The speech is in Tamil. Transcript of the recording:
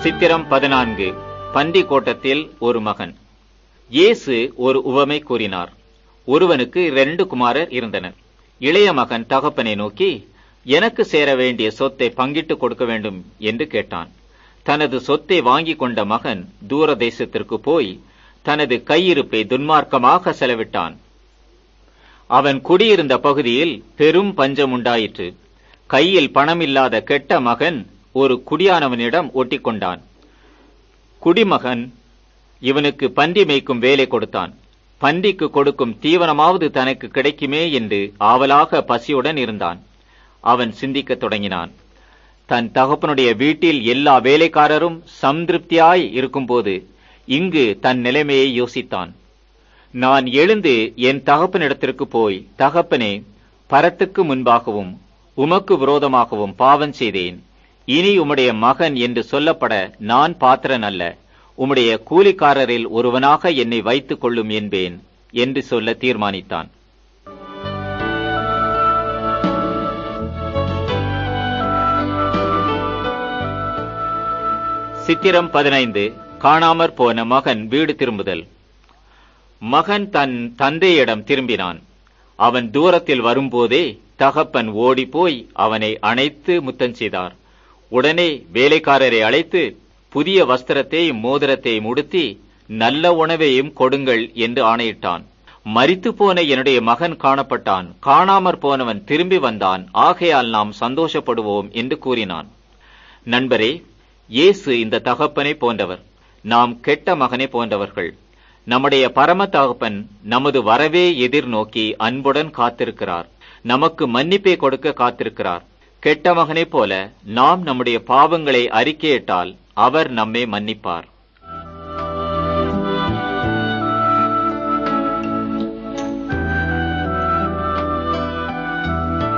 சித்திரம் பதினான்கு பண்டி கோட்டத்தில் ஒரு மகன் இயேசு ஒரு உவமை கூறினார் ஒருவனுக்கு இரண்டு குமாரர் இருந்தனர் இளைய மகன் தகப்பனை நோக்கி எனக்கு சேர வேண்டிய சொத்தை பங்கிட்டு கொடுக்க வேண்டும் என்று கேட்டான் தனது சொத்தை வாங்கிக் கொண்ட மகன் தூர தேசத்திற்கு போய் தனது கையிருப்பை துன்மார்க்கமாக செலவிட்டான் அவன் குடியிருந்த பகுதியில் பெரும் பஞ்சம் உண்டாயிற்று கையில் பணமில்லாத கெட்ட மகன் ஒரு குடியானவனிடம் ஒட்டிக்கொண்டான் குடிமகன் இவனுக்கு பன்றி மேய்க்கும் வேலை கொடுத்தான் பன்றிக்கு கொடுக்கும் தீவனமாவது தனக்கு கிடைக்குமே என்று ஆவலாக பசியுடன் இருந்தான் அவன் சிந்திக்கத் தொடங்கினான் தன் தகப்பனுடைய வீட்டில் எல்லா வேலைக்காரரும் சம்திருப்தியாய் இருக்கும்போது இங்கு தன் நிலைமையை யோசித்தான் நான் எழுந்து என் தகப்பனிடத்திற்கு போய் தகப்பனே பரத்துக்கு முன்பாகவும் உமக்கு விரோதமாகவும் பாவம் செய்தேன் இனி உம்முடைய மகன் என்று சொல்லப்பட நான் பாத்திரன் அல்ல உம்முடைய கூலிக்காரரில் ஒருவனாக என்னை வைத்துக் கொள்ளும் என்பேன் என்று சொல்ல தீர்மானித்தான் சித்திரம் பதினைந்து காணாமற் போன மகன் வீடு திரும்புதல் மகன் தன் தந்தையிடம் திரும்பினான் அவன் தூரத்தில் வரும்போதே தகப்பன் ஓடிப்போய் அவனை அணைத்து முத்தம் செய்தார் உடனே வேலைக்காரரை அழைத்து புதிய வஸ்திரத்தையும் மோதிரத்தையும் உடுத்தி நல்ல உணவையும் கொடுங்கள் என்று ஆணையிட்டான் மரித்து போன என்னுடைய மகன் காணப்பட்டான் காணாமற் போனவன் திரும்பி வந்தான் ஆகையால் நாம் சந்தோஷப்படுவோம் என்று கூறினான் நண்பரே இயேசு இந்த தகப்பனை போன்றவர் நாம் கெட்ட மகனை போன்றவர்கள் நம்முடைய பரம தகப்பன் நமது வரவே எதிர்நோக்கி அன்புடன் காத்திருக்கிறார் நமக்கு மன்னிப்பை கொடுக்க காத்திருக்கிறார் கெட்ட மகனைப் போல நாம் நம்முடைய பாவங்களை அறிக்கையிட்டால் அவர் நம்மை மன்னிப்பார்